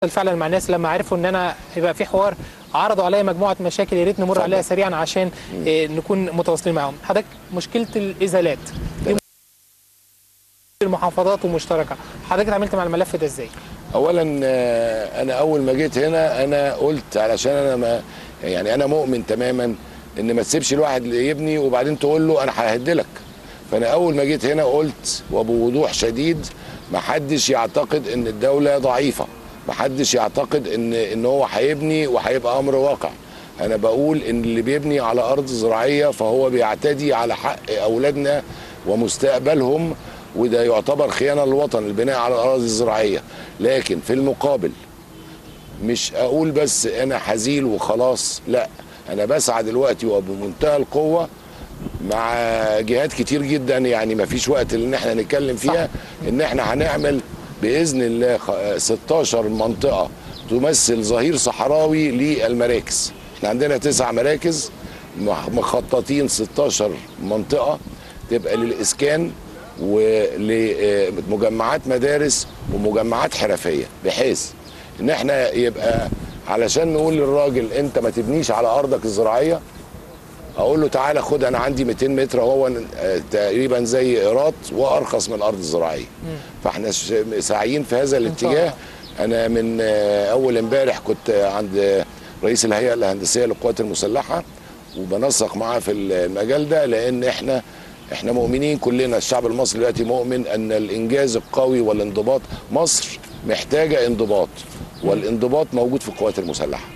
فعلا مع الناس لما عرفوا ان انا هيبقى في حوار عرضوا عليا مجموعه مشاكل يا ريت نمر اتفضل. عليها سريعا عشان آه، نكون متواصلين معاهم حضرتك مشكله الازالات دي المحافظات ومشتركه حضرتك اتعاملت مع الملف ده ازاي اولا آه، انا اول ما جيت هنا انا قلت علشان انا ما يعني انا مؤمن تماما ان ما تسيبش الواحد يبني وبعدين تقول له انا ههدلك فانا اول ما جيت هنا قلت وبوضوح شديد ما حدش يعتقد ان الدوله ضعيفه ما حدش يعتقد ان ان هو هيبني وهيبقى امر واقع انا بقول ان اللي بيبني على ارض زراعيه فهو بيعتدي على حق اولادنا ومستقبلهم وده يعتبر خيانه للوطن البناء على الاراضي الزراعيه لكن في المقابل مش اقول بس انا حزين وخلاص لا انا بسعى دلوقتي وبمنتهى القوه مع جهات كتير جدا يعني ما فيش وقت ان احنا نتكلم فيها ان احنا هنعمل باذن الله خ- 16 منطقه تمثل ظهير صحراوي للمراكز احنا عندنا تسع مراكز مخ- مخططين 16 منطقه تبقى للاسكان ولمجمعات مدارس ومجمعات حرفيه بحيث ان احنا يبقى علشان نقول للراجل انت ما تبنيش على ارضك الزراعيه اقول له تعالى خد انا عندي 200 متر هو آه، تقريبا زي ايراد وارخص من الارض الزراعيه فاحنا ش- ساعيين في هذا الاتجاه انا من آه، اول امبارح كنت عند آه، رئيس الهيئه الهندسيه للقوات المسلحه وبنسق معاه في المجال ده لان احنا احنا مؤمنين كلنا الشعب المصري دلوقتي مؤمن ان الانجاز القوي والانضباط مصر محتاجه انضباط والانضباط موجود في القوات المسلحه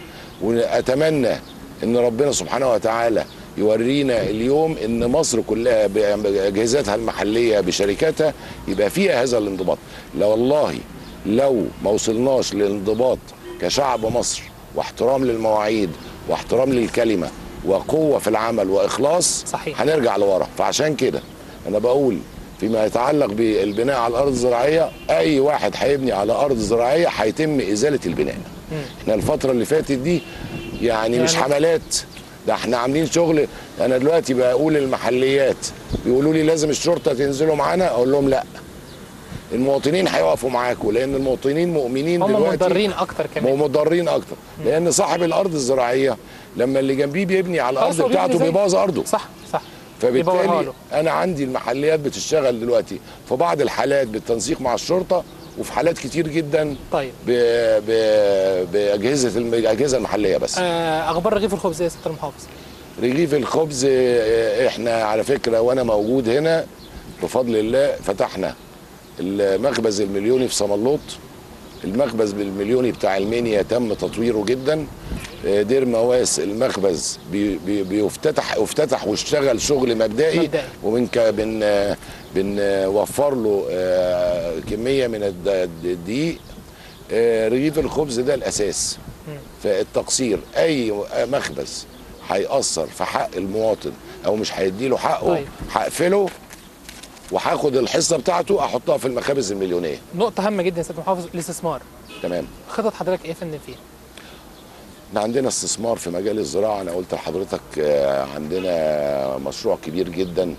واتمنى ان ربنا سبحانه وتعالى يورينا اليوم ان مصر كلها باجهزتها المحليه بشركاتها يبقى فيها هذا الانضباط لا والله لو ما وصلناش للانضباط كشعب مصر واحترام للمواعيد واحترام للكلمه وقوه في العمل واخلاص صحيح. هنرجع لورا فعشان كده انا بقول فيما يتعلق بالبناء على الارض الزراعيه اي واحد هيبني على ارض زراعيه هيتم ازاله البناء احنا الفتره اللي فاتت دي يعني, مش يعني- حملات ده احنا عاملين شغل انا دلوقتي بقول للمحليات بيقولوا لي لازم الشرطه تنزلوا معانا اقول لهم لا المواطنين هيقفوا معاكم لان المواطنين مؤمنين هم دلوقتي مضرين اكتر كمان مضرين اكتر لان صاحب الارض الزراعيه لما اللي جنبيه بيبني على خلاص الارض هو بيبني بتاعته زيه. بيبوظ ارضه صح صح يبورها فبالتالي له. انا عندي المحليات بتشتغل دلوقتي في بعض الحالات بالتنسيق مع الشرطه وفي حالات كتير جدا طيب ب... ب... باجهزه الم- الاجهزه المحليه بس آه، اخبار رغيف الخبز يا سياده المحافظ رغيف الخبز آه، احنا على فكره وانا موجود هنا بفضل الله فتحنا المخبز المليوني في صملوط المخبز المليوني بتاع المنيا تم تطويره جدا آه، دير مواس المخبز بي بي بيفتتح افتتح واشتغل شغل مبدئي مبدئي. ومن ك- بن آه، بنوفر له آه، كميه من الد- الدقيق آه، رغيف الخبز ده الاساس فالتقصير اي مخبز هيأثر في حق المواطن او مش هيديله حقه طيب. هقفله وهاخد الحصه بتاعته احطها في المخابز المليونيه نقطه هامه جدا يا سياده المحافظ الاستثمار تمام خطط حضرتك ايه يا فندم فيها احنا عندنا استثمار في مجال الزراعه انا قلت لحضرتك آه، عندنا مشروع كبير جدا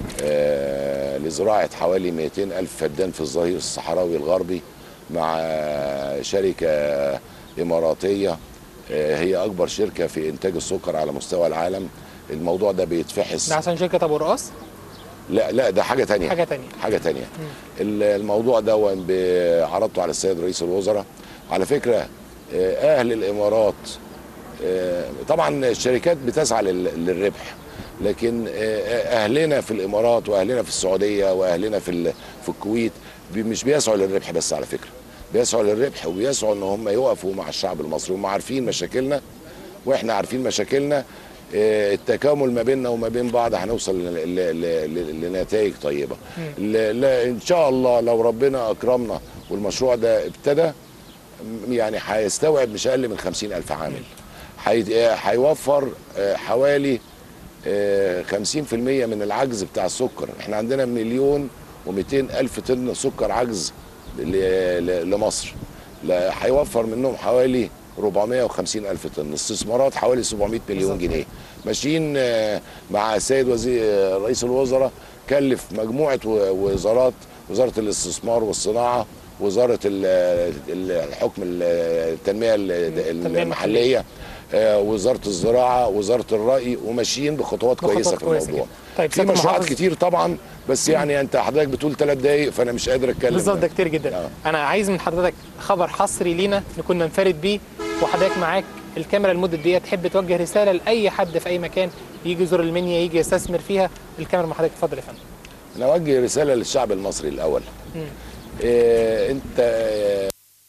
آه، لزراعه حوالي 200 الف فدان في الظهير الصحراوي الغربي مع شركه اماراتيه آه، هي اكبر شركه في انتاج السكر على مستوى العالم الموضوع ده بيتفحص ده عشان شركه ابو رقاص لا لا ده حاجه تانية حاجه تانية حاجه تانية ال- الموضوع ده ب- عرضته على السيد رئيس الوزراء على فكره آه، اهل الامارات آه، طبعا الشركات بتسعى لل- للربح لكن آه، اهلنا في الامارات واهلنا في السعوديه واهلنا في ال- في الكويت بي- مش بيسعوا للربح بس على فكره بيسعوا للربح وبيسعوا ان هم يقفوا مع الشعب المصري هم عارفين مشاكلنا واحنا عارفين مشاكلنا آه، التكامل ما بيننا وما بين بعض هنوصل ل- ل- ل- ل- لنتائج طيبه ل- ل- ان شاء الله لو ربنا اكرمنا والمشروع ده ابتدى م- يعني هيستوعب مش اقل من خمسين الف عامل هي- آه، هيوفر آه، حوالي آه، 50% من العجز بتاع السكر احنا عندنا مليون و200 الف طن سكر عجز ل- ل- لمصر لا هيوفر منهم حوالي 450 الف طن استثمارات حوالي 700 مليون بالظبط. جنيه ماشيين آه، مع السيد وزير آه، رئيس الوزراء كلف مجموعه و- وزارات وزاره الاستثمار والصناعه وزاره ال- ال- الحكم ال- التنميه ال- التنمية المحليه آه، وزاره الزراعه وزاره الري وماشيين بخطوات بخطوات كويسه في كويسة الموضوع جدا. طيب، في سيادة مشروعات المحافظ- كتير طبعا بس يعني انت حضرتك بتقول ثلاث دقايق فانا مش قادر اتكلم بالظبط ده كتير جدا آه. انا عايز من حضرتك خبر حصري لينا نكون ننفرد بيه وحضرتك معاك الكاميرا لمده دقيقه تحب توجه رساله لاي حد في اي مكان يجي يزور المنيا يجي يستثمر فيها الكاميرا مع حضرتك اتفضل يا فندم انا اوجه رساله للشعب المصري الاول إيه انت إيه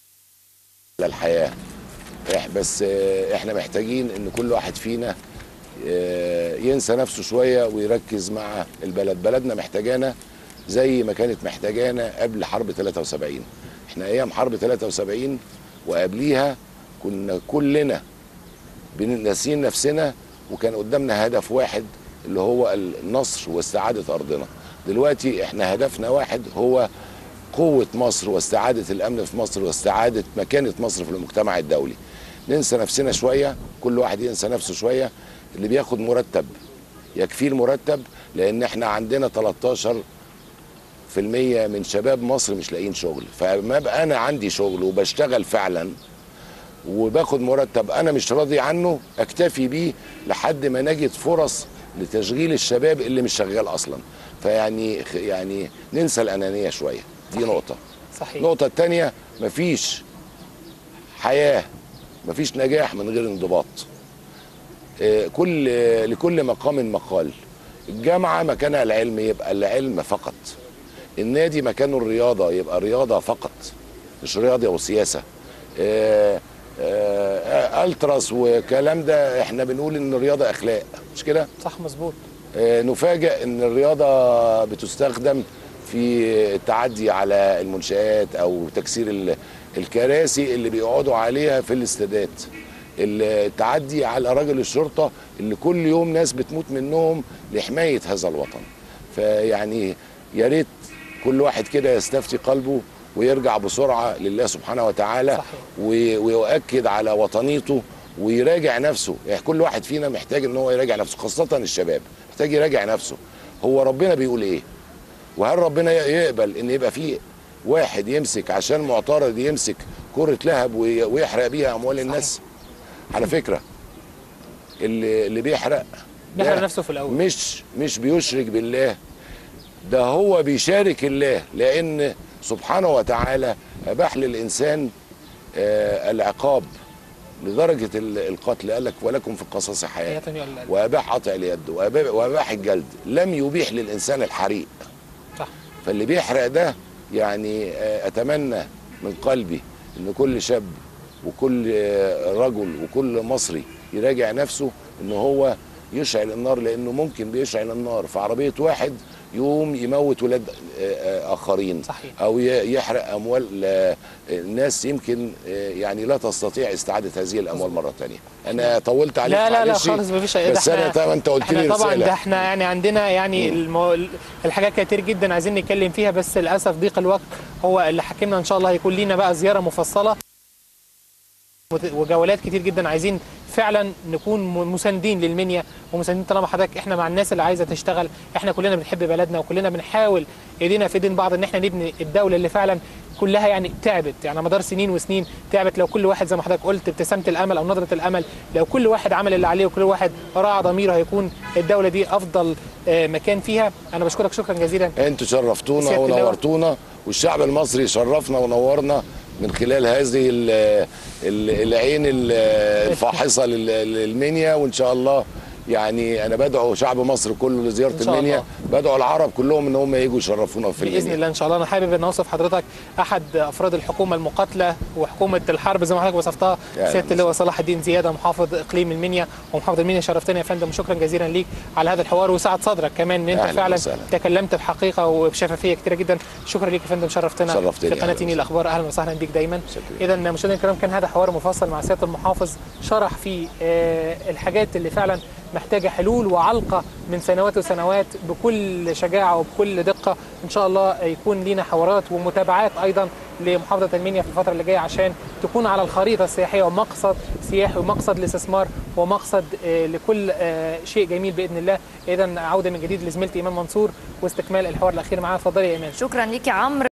للحياه إح بس إيه احنا محتاجين ان كل واحد فينا إيه ينسى نفسه شويه ويركز مع البلد بلدنا محتاجانا زي ما كانت محتاجانا قبل حرب 73 احنا ايام حرب 73 وقبليها كنا كلنا بناسين نفسنا وكان قدامنا هدف واحد اللي هو النصر واستعادة أرضنا دلوقتي احنا هدفنا واحد هو قوة مصر واستعادة الأمن في مصر واستعادة مكانة مصر في المجتمع الدولي ننسى نفسنا شوية كل واحد ينسى نفسه شوية اللي بياخد مرتب يكفيه المرتب لأن احنا عندنا 13 في المية من شباب مصر مش لاقيين شغل فما بقى أنا عندي شغل وبشتغل فعلا وباخد مرتب انا مش راضي عنه اكتفي بيه لحد ما نجد فرص لتشغيل الشباب اللي مش شغال اصلا فيعني يعني ننسى الانانيه شويه دي نقطه صحيح النقطه الثانيه مفيش حياه مفيش نجاح من غير انضباط آه، كل لكل مقام مقال الجامعه مكانها العلم يبقى العلم فقط النادي مكانه الرياضه يبقى رياضه فقط مش رياضه وسياسه آه، آه، التراس وكلام ده احنا بنقول ان الرياضه اخلاق مش كده صح مظبوط آه، نفاجئ ان الرياضه بتستخدم في التعدي على المنشآت او تكسير ال- الكراسي اللي بيقعدوا عليها في الاستادات التعدي على رجل الشرطه اللي كل يوم ناس بتموت منهم لحمايه هذا الوطن فيعني يا ريت كل واحد كده يستفتي قلبه ويرجع بسرعه لله سبحانه وتعالى صحيح. وي- ويؤكد على وطنيته ويراجع نفسه يعني كل واحد فينا محتاج ان هو يراجع نفسه خاصه الشباب محتاج يراجع نفسه هو ربنا بيقول ايه وهل ربنا يقبل ان يبقى فيه واحد يمسك عشان معترض يمسك كرة لهب وي- ويحرق بيها اموال الناس على فكرة اللي اللي بيحرق بيحرق ده نفسه في الأول. مش مش بيشرك بالله ده هو بيشارك الله لان سبحانه وتعالى اباح للانسان آه، العقاب لدرجه ال- القتل قال لك ولكم في القصاص حياه حياة يا القلب. واباح قطع اليد وأباح- واباح الجلد لم يبيح للانسان الحريق صح فاللي بيحرق ده يعني آه، اتمنى من قلبي ان كل شاب وكل آه، رجل وكل مصري يراجع نفسه ان هو يشعل النار لانه ممكن بيشعل النار في عربيه واحد يقوم يموت ولاد آه، آه، اخرين صحيح. او ي- يحرق اموال آه، ناس يمكن آه، يعني لا تستطيع استعاده هذه الاموال مره ثانيه انا طولت عليك لا لا لا معلش، خالص مفيش ده بس انا طبعا انت قلت لي احنا طبعا رساله ده احنا يعني عندنا يعني المو... الحاجات كتير جدا عايزين نتكلم فيها بس للاسف ضيق الوقت هو اللي حكمنا ان شاء الله هيكون لينا بقى زياره مفصله وت- وجولات كتير جدا عايزين فعلا نكون م- مساندين للمنيا ومساندين طالما حضرتك احنا مع الناس اللي عايزه تشتغل احنا كلنا بنحب بلدنا وكلنا بنحاول ايدينا في ايدين بعض ان احنا نبني الدوله اللي فعلا كلها يعني تعبت يعني على مدار سنين وسنين تعبت لو كل واحد زي ما حضرتك قلت ابتسامه الامل او نظره الامل لو كل واحد عمل اللي عليه وكل واحد راعى ضميره هيكون الدوله دي افضل آه، مكان فيها انا بشكرك شكرا جزيلا انتوا شرفتونا سيادة اللواء. ونورتونا والشعب المصري شرفنا ونورنا من خلال هذه ال ال العين ال- الفاحصه لل- للمنيا وان شاء الله يعني انا بدعو شعب مصر كله لزياره إن شاء المنيا الله. بدعو العرب كلهم ان هم يجوا يشرفونا في باذن المنيا الله ان شاء الله انا حابب ان اوصف حضرتك احد افراد الحكومه المقاتله وحكومه الحرب زي ما حضرتك وصفتها يا أهلا سياده اللواء صلاح الدين زياده محافظ اقليم المنيا ومحافظ المنيا شرفتني يا فندم شكرا جزيلا ليك على هذا الحوار وسعد صدرك كمان ان انت أهلا فعلا وسهلا. تكلمت بحقيقه وبشفافيه كتيره جدا شكرا ليك يا فندم شرفتنا شرفتني، في قناه أهلا تيني وسهلا. الاخبار اهلا وسهلا بيك دايما شكرا. اذا مشاهدينا الكرام كان هذا حوار مفصل مع سياده المحافظ شرح فيه آه، الحاجات اللي فعلا محتاجه حلول وعلقه من سنوات وسنوات بكل شجاعه وبكل دقه ان شاء الله يكون لينا حوارات ومتابعات ايضا لمحافظه المنيا في الفتره اللي جايه عشان تكون على الخريطه السياحيه ومقصد سياحي ومقصد لاستثمار ومقصد آه، لكل آه، شيء جميل باذن الله اذا عوده من جديد لزميلتي ايمان منصور واستكمال الحوار الاخير معاها اتفضلي يا ايمان شكرا ليك يا عمرو